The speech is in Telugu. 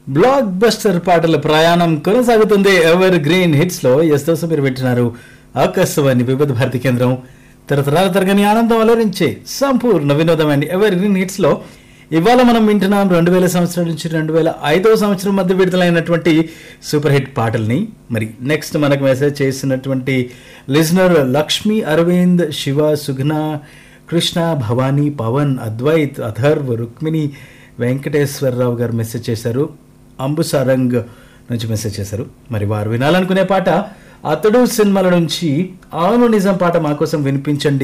బ్లాక్ బస్టర్ పాటల ప్రయాణం కొనసాగుతుంది ఎవర్ గ్రీన్ హిట్స్ లో ఎస్ దోశ మీరు వింటున్నారు ఆకాశవాణి వివిధ భారతి కేంద్రం తరతరాల తరగని ఆనందం అలరించే సంపూర్ణ వినోదమైన ఎవర్ గ్రీన్ హిట్స్ లో ఇవాళ మనం వింటున్నాం రెండు వేల సంవత్సరం నుంచి రెండు వేల ఐదవ సంవత్సరం మధ్య విడుదలైనటువంటి సూపర్ హిట్ పాటల్ని మరి నెక్స్ట్ మనకు మెసేజ్ చేసినటువంటి లిజనర్ లక్ష్మీ అరవింద్ శివ సుఘ్న కృష్ణ భవానీ పవన్ అద్వైత్ అథర్వ్ రుక్మిణి వెంకటేశ్వరరావు గారు మెసేజ్ చేశారు అంబుసారంగ్ నుంచి మెసేజ్ చేశారు మరి వారు వినాలనుకునే పాట అతడు సినిమాల నుంచి ఆను నిజం పాట మా కోసం వినిపించండి